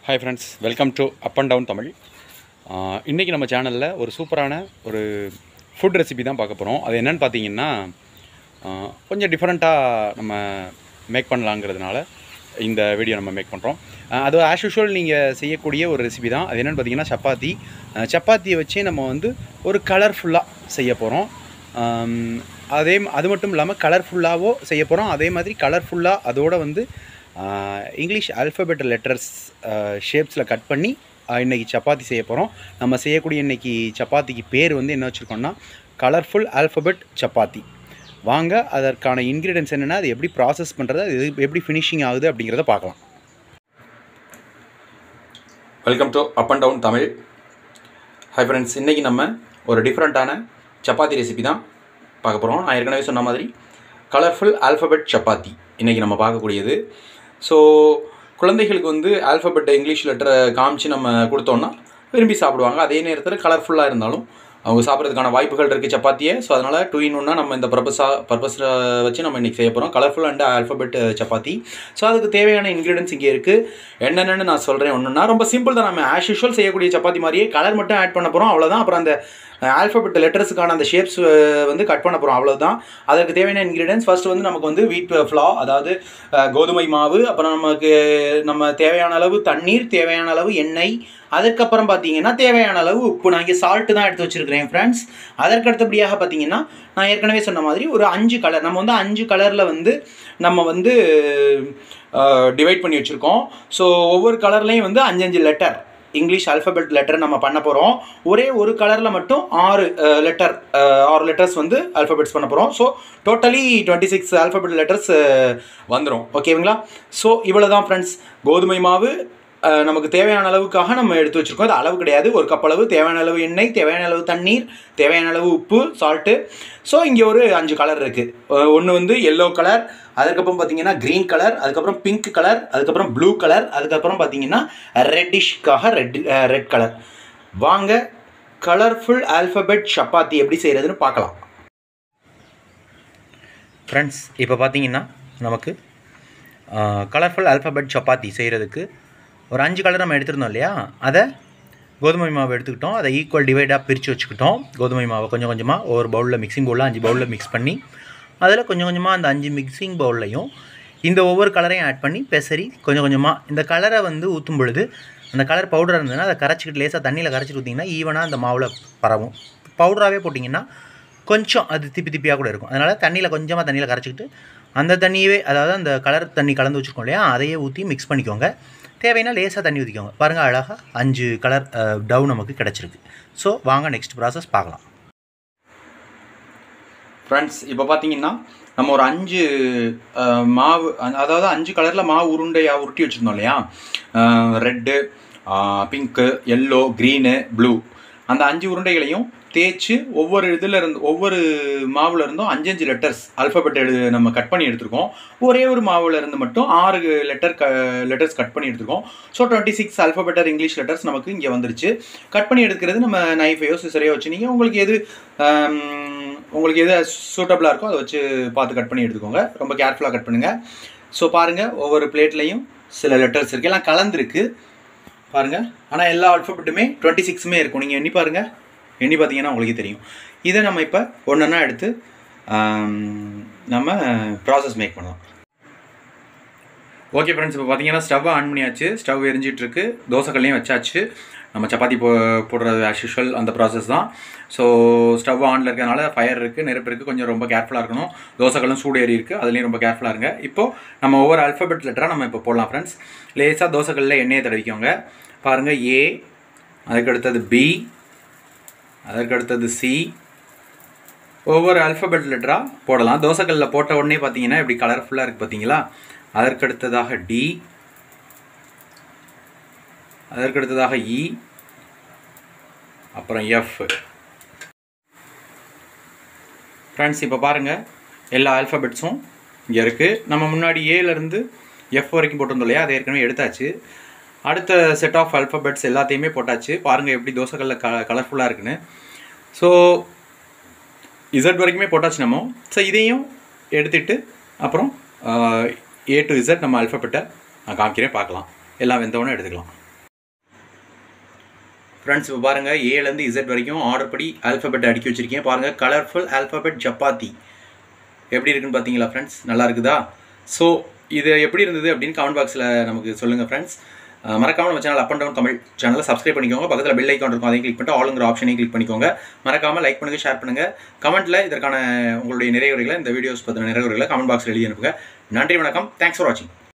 hi friends welcome to up and down Tamil இன்றைக்கி நம்ம சேனலில் ஒரு சூப்பரான ஒரு ஃபுட் ரெசிபி தான் பார்க்க போகிறோம் அது என்னென்னு பார்த்தீங்கன்னா ஆஹ், கொஞ்சம் டிஃப்ரெண்ட்டாக நம்ம மேக் பண்ணலாங்கிறதுனால இந்த வீடியோ நம்ம மேக் பண்ணுறோம் அது ஆஸ் யூஷுவல் நீங்கள் செய்யக்கூடிய ஒரு ரெசிபி தான் அது என்னென்னு பார்த்தீங்கன்னா சப்பாத்தி ஆஹ், சப்பாத்தியை வச்சு நம்ம வந்து ஒரு கலர்ஃபுல்லாக செய்ய போகிறோம் அதே அது மட்டும் இல்லாமல் கலர்ஃபுல்லாவோ செய்ய போகிறோம் அதே மாதிரி கலர்ஃபுல்லாக அதோட வந்து ஆஹ், இங்கிலீஷ் ஆல்ஃபபெட் லெட்டர்ஸ் ஷேப்ஸில் கட் பண்ணி ஆஹ், இன்னைக்கு சப்பாத்தி செய்ய போகிறோம் நம்ம செய்யக்கூடிய இன்னைக்கு சப்பாத்திக்கு பேர் வந்து என்ன வச்சுருக்கோம்னா கலர்ஃபுல் ஆல்ஃபபெட் சப்பாத்தி வாங்க அதற்கான இன்க்ரீடியன்ஸ் என்னென்னா அது எப்படி ப்ராசஸ் பண்ணுறது அது எப்படி ஃபினிஷிங் ஆகுது அப்படிங்கிறத பார்க்கலாம் welcome to up and down Tamil hi friends இன்றைக்கி நம்ம ஒரு டிஃப்ரெண்ட்டான சப்பாத்தி ரெசிபி தான் பார்க்க போகிறோம் நான் ஏற்கனவே சொன்ன மாதிரி கலர்ஃபுல் ஆல்ஃபபெட் சப்பாத்தி இன்றைக்கி நம்ம பார்க்கக்கூடியது ஸோ குழந்தைகளுக்கு வந்து ஆல்ஃபபெட் இங்கிலீஷ் லெட்டரை காமிச்சு நம்ம கொடுத்தோன்னா விரும்பி சாப்பிடுவாங்க அதே நேரத்தில் கலர்ஃபுல்லாக இருந்தாலும் அவங்க சாப்பிட்றதுக்கான வாய்ப்புகள் இருக்குது சப்பாத்தியை ஸோ அதனால் டூ இன் ஒன்னாக நம்ம இந்த பர்பஸாக பர்பஸில் வச்சு நம்ம இன்றைக்கி செய்ய போகிறோம் colourful and alphabet chapati so அதுக்கு தேவையான இன்க்ரீடியன்ஸ் இங்கே இருக்குது என்னென்னு நான் சொல்கிறேன் ஒன்றுனா ரொம்ப சிம்பிள் தான் நம்ம ஆஸ் யூஷுவல் செய்யக்கூடிய சப்பாத்தி மாதிரியே கலர் மட்டும் ஆட் பண்ண போகிறோம் அவ்வளோதான் அப்புறம் அந்த ஆல்ஃபபெட் லெட்டர்ஸுக்கான அந்த ஷேப்ஸ் வந்து கட் பண்ண போகிறோம் அவ்வளோதான் அதற்கு தேவையான இன்க்ரீடியன்ஸ் ஃபர்ஸ்ட் வந்து நமக்கு வந்து வீட் ஃப்ளா அதாவது அஹ், கோதுமை மாவு அப்புறம் நமக்கு நம்ம தேவையான அளவு தண்ணீர் தேவையான அளவு எண்ணெய் அதற்கப்புறம் பார்த்தீங்கன்னா தேவையான அளவு உப்பு நான் இங்கே சால்ட்டு தான் எடுத்து வச்சுருக்கிறேன் ஃப்ரெண்ட்ஸ் அதற்கு அடுத்தபடியாக பார்த்தீங்கன்னா நான் ஏற்கனவே சொன்ன மாதிரி ஒரு அஞ்சு கலர் நம்ம வந்து அஞ்சு கலரில் வந்து நம்ம வந்து டிவைட் பண்ணி வச்சுருக்கோம் ஸோ ஒவ்வொரு கலர்லேயும் வந்து அஞ்சு அஞ்சு லெட்டர் இங்கிலீஷ் ஆல்ஃபபெட் லெட்டர் நம்ம பண்ண போகிறோம் ஒரே ஒரு கலரில் மட்டும் ஆறு லெட்டர் ஆறு லெட்டர்ஸ் வந்து ஆல்ஃபபெட்ஸ் பண்ண போகிறோம் so totally twenty six alphabet letters வந்துடும் ஓகேங்களா ஸோ இவ்வளோ தான் ஃப்ரெண்ட்ஸ் கோதுமை மாவு அஹ், நமக்கு தேவையான அளவுக்காக நம்ம எடுத்து வச்சுருக்கோம் அது அளவு கிடையாது ஒரு கப் அளவு தேவையான அளவு எண்ணெய் தேவையான அளவு தண்ணீர் தேவையான அளவு உப்பு சால்ட்டு ஸோ இங்கே ஒரு அஞ்சு கலர் இருக்குது ஒன்று வந்து எல்லோ கலர் அதுக்கப்புறம் பார்த்தீங்கன்னா க்ரீன் கலர் அதுக்கப்புறம் பிங்க் கலர் அதுக்கப்புறம் ப்ளூ கலர் அதுக்கப்புறம் பார்த்தீங்கன்னா ரெட்டிஷ்க்காக ரெட் ரெட் கலர் வாங்க கலர்ஃபுல் ஆல்ஃபபெட் சப்பாத்தி எப்படி செய்கிறதுன்னு பார்க்கலாம் ஃப்ரெண்ட்ஸ் இப்போ பார்த்தீங்கன்னா நமக்கு கலர்ஃபுல் ஆல்ஃபபெட் சப்பாத்தி செய்கிறதுக்கு ஒரு அஞ்சு கலர் நம்ம எடுத்திருந்தோம் இல்லையா அதை கோதுமை மாவு எடுத்துக்கிட்டோம் அதை ஈக்குவல் டிவைடாக பிரித்து வச்சுக்கிட்டோம் கோதுமை மாவை கொஞ்சம் கொஞ்சமாக ஒவ்வொரு பவுலில் மிக்சிங் பவுலில் அஞ்சு பவுலில் மிக்ஸ் பண்ணி அதில் கொஞ்சம் கொஞ்சமாக அந்த அஞ்சு மிக்சிங் பவுல்லையும் இந்த ஒவ்வொரு கலரையும் ஆட் பண்ணி பெசரி கொஞ்சம் கொஞ்சமாக இந்த கலரை வந்து ஊற்றும் பொழுது அந்த கலர் பவுடர் இருந்ததுன்னா அதை கரைச்சிக்கிட்டு லேசாக தண்ணியில் கரைச்சிட்டு ஊற்றிங்கன்னா ஈவனாக அந்த மாவில் பரவும் பவுடராகவே போட்டிங்கன்னா கொஞ்சம் அது திப்பி திப்பியாக கூட இருக்கும் அதனால் தண்ணியில் கொஞ்சமாக தண்ணியில் கரைச்சிக்கிட்டு அந்த தண்ணியவே அதாவது அந்த கலர் தண்ணி கலந்து வச்சுருக்கோம் இல்லையா அதையே ஊற்றி மிக்ஸ் பண்ணிக்கோங்க தேவைன்னா லேசாக தண்ணி ஊற்றிக்கோங்க பாருங்கள் அழகாக அஞ்சு கலர் டவ் நமக்கு கிடச்சிருக்கு ஸோ வாங்க நெக்ஸ்ட் ப்ராசஸ் பார்க்கலாம் ஃப்ரெண்ட்ஸ் இப்போ பார்த்தீங்கன்னா நம்ம ஒரு அஞ்சு அஹ், மாவு அ- அதாவது அஞ்சு கலரில் மாவு உருண்டையாக உருட்டி வச்சுருந்தோம் இல்லையா red pink yellow green blue அந்த அஞ்சு உருண்டைகளையும் தேய்ச்சி ஒவ்வொரு இதில் இருந்து ஒவ்வொரு மாவுல இருந்தும் அஞ்சு அஞ்சு லெட்டர்ஸ் அல்ஃபபெட் எழுது நம்ம கட் பண்ணி எடுத்திருக்கோம் ஒரே ஒரு மாவுல இருந்து மட்டும் ஆறு லெட்டர் க லெட்டர்ஸ் கட் பண்ணி எடுத்திருக்கோம் ஸோ டுவெண்ட்டி சிக்ஸ் அல்ஃபபெட்டர் இங்கிலீஷ் லெட்டர்ஸ் நமக்கு இங்கே வந்துருச்சு கட் பண்ணி எடுக்கிறது நம்ம நைஃபையோ சிசரையோ வச்சு நீங்கள் உங்களுக்கு எது ஆம், உங்களுக்கு எது சூட்டபிளாக இருக்கோ அதை வச்சு பார்த்து கட் பண்ணி எடுத்துக்கோங்க ரொம்ப கேர்ஃபுல்லாக கட் பண்ணுங்கள் ஸோ பாருங்கள் ஒவ்வொரு பிளேட்லேயும் சில லெட்டர்ஸ் இருக்குது எல்லாம் கலந்துருக்கு பாருங்கள் ஆனால் எல்லா அல்ஃபபெட்டுமே டுவெண்ட்டி சிக்ஸுமே இருக்கும் நீங்கள் எண்ணி பாருங்கள் எண்ணி பார்த்தீங்கன்னா உங்களுக்கு தெரியும் இதை நம்ம இப்போ ஒன்றா எடுத்து ஆம், நம்ம ப்ராசஸ் மேக் பண்ணலாம் ஓகே ஃப்ரெண்ட்ஸ் இப்போ பார்த்தீங்கன்னா ஸ்டவ்வை ஆன் பண்ணியாச்சு ஸ்டவ் எரிஞ்சிட்டு இருக்கு தோசைக்கல்லையும் வச்சாச்சு நம்ம சப்பாத்தி போ போடுறது ஆஸ் யூஷுவல் அந்த ப்ராசஸ் தான் ஸோ ஸ்டவ் ஆனில் இருக்கிறதுனால ஃபயர் இருக்குது நெருப்பு இருக்குது கொஞ்சம் ரொம்ப கேர்ஃபுல்லாக இருக்கணும் தோசைக்கல்லும் சூடு ஏறி இருக்குது அதுலேயும் ரொம்ப கேர்ஃபுல்லாக இருங்க இப்போது நம்ம ஒவ்வொரு அல்ஃபபெட் லெட்டராக நம்ம இப்போ போடலாம் ஃப்ரெண்ட்ஸ் லேசாக தோசைக்கல்லில் எண்ணெயை தடவிக்கோங்க பாருங்கள் ஏ அதுக்கு அடுத்தது பி அதற்கு அடுத்தது சி ஒவ்வொரு அல்ஃபபெட் லெட்டராக போடலாம் தோசைக்கல்லில் போட்ட உடனே பார்த்தீங்கன்னா இப்படி கலர்ஃபுல்லாக இருக்குது பார்த்தீங்களா அதற்கு அடுத்ததாக டி அதற்கு அடுத்ததாக இ அப்புறம் எஃப் ஃப்ரெண்ட்ஸ் இப்போ பாருங்கள் எல்லா ஆல்ஃபபெட்ஸும் இங்கே இருக்குது நம்ம முன்னாடி ஏலேருந்து எஃப் வரைக்கும் போட்டிருந்தோம் இல்லையா அதை ஏற்கனவே எடுத்தாச்சு அடுத்த செட் ஆஃப் ஆல்ஃபபெட்ஸ் எல்லாத்தையுமே போட்டாச்சு பாருங்கள் எப்படி தோசைக்கல்ல க கலர்ஃபுல்லாக இருக்குன்னு ஸோ இசட் வரைக்குமே போட்டாச்சு நம்ம ஸோ இதையும் எடுத்துட்டு அப்புறம் ஏ டு இசட் நம்ம அல்ஃபபெட்டை நான் காமிக்கிறேன் பார்க்கலாம் எல்லாம் வெந்தவொடனே எடுத்துக்கலாம் ஃப்ரெண்ட்ஸ் இப்போ பாருங்கள் ஏலேருந்து இசட் வரைக்கும் ஆர்டர் படி ஆல்ஃபபெட் அடுக்கி வச்சுருக்கேன் பாருங்கள் கலர்ஃபுல் ஆல்ஃபபெட் சப்பாத்தி எப்படி இருக்குன்னு பார்த்தீங்களா ஃப்ரெண்ட்ஸ் நல்லா இருக்குதா ஸோ இது எப்படி இருந்தது அப்படின்னு கமெண்ட் பாக்ஸில் நமக்கு சொல்லுங்கள் ஃப்ரெண்ட்ஸ் மறக்காமல் நம்ம channel up and down Tamil சேனலை சப்ஸ்கிரைப் பண்ணிக்கோங்க பக்கத்தில் பெல் ஐக்கான் இருக்கும் அதையும் கிளிக் பண்ணிட்டு ஆளுங்கிற ஆப்ஷனையும் கிளிக் பண்ணிக்கோங்க மறக்காமல் லைக் பண்ணுங்கள் ஷேர் பண்ணுங்கள் கமெண்ட்டில் இதற்கான உங்களுடைய நிறைவுரைகளை இந்த வீடியோஸ் பற்றின நிறைவுரைகளை கமெண்ட் பாக்ஸில் எழுதி அனுப்புங்க நன்றி வணக்கம் தேங்க்ஸ் ஃபார் வாட்சிங்